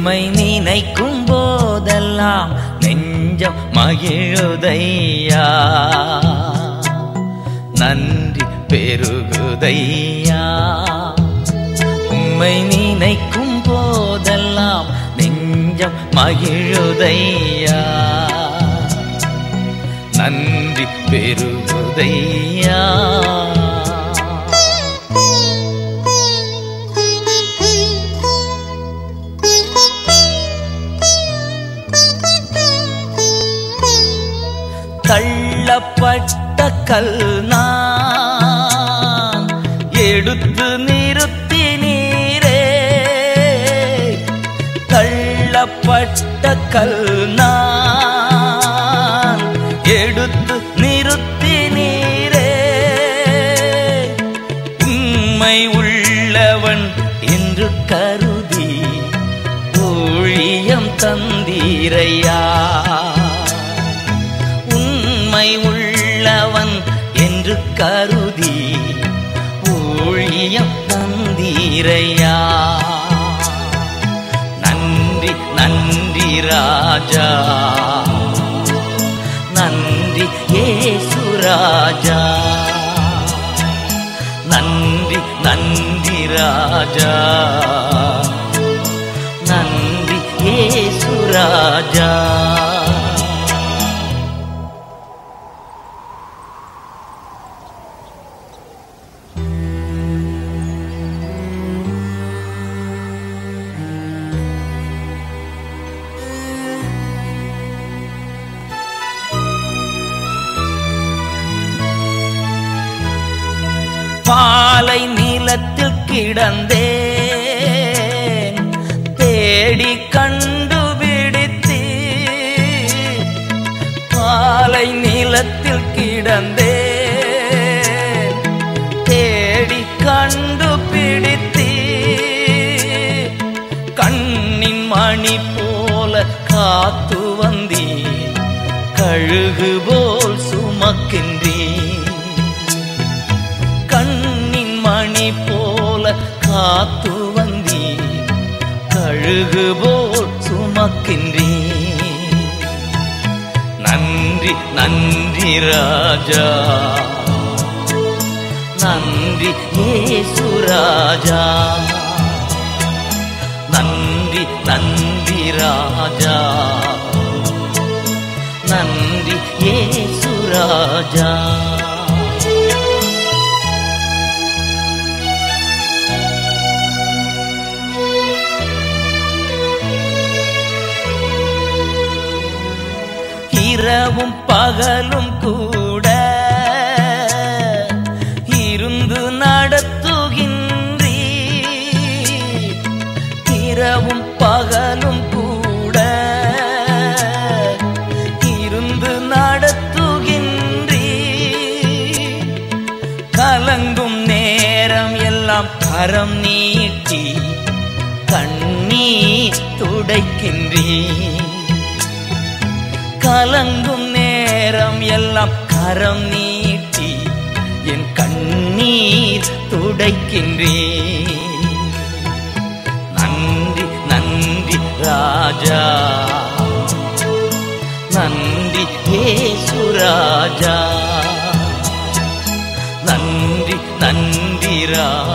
உம்மை நினைக்கும் போதெல்லாம் நெஞ்சம் மகிழுதையா நன்றி பெருகுதையா உம்மை நினைக்கும் போதெல்லாம் நெஞ்சம் மகிழுதையா நன்றி பெருகுதையா தள்ளப்பட்ட கல் நான் எடுத்து நிறுத்தி நீரே தள்ளப்பட்ட கல் நான் எடுத்து நிறுத்தி நீரே உண்மை உள்ளவன் என்று கருதி ஊழியம் தந்தீரையா உண்மை உள்ளவன் என்று கருதி ஊழியம் தந்தீரையா நன்றி நன்றி ராஜா நன்றி ஏசு ராஜா நன்றி நன்றி ராஜா நன்றி ஏசு ராஜா பாலை நிலத்தில் கிடந்தேன் தேடி கண்டுபிடித்து பாலை நிலத்தில் கிடந்தேன் தேடி கண்டுபிடித்து கண்ணின் மணி போல காத்து வந்தீர் கழுகு போல் சுமக்கின்றேன் கண்ணின் மணி போல காத்து வந்தீ கழுகு போல் சுமக்கின்றீ நன்றி நன்றி ராஜா நன்றி ஏசு ராஜா நன்றி நன்றி ராஜா நன்றி ஏசு ராஜா இரவும் பகலும் கூட இருந்து நடத்துகின்றீ இரவும் பகலும் கூட இருந்து நடத்துகின்றீ கலங்கும் நேரம் எல்லாம் கரம் நீட்டி கண்ணீர் துடைக்கின்றீ கலங்கும் நேரம் எல்லாம் கரம் நீட்டி என் கண்ணீர் துடைக்கின்றே நன்றி நன்றி ராஜா நன்றி ஏசு ராஜா நன்றி நன்றி ராஜா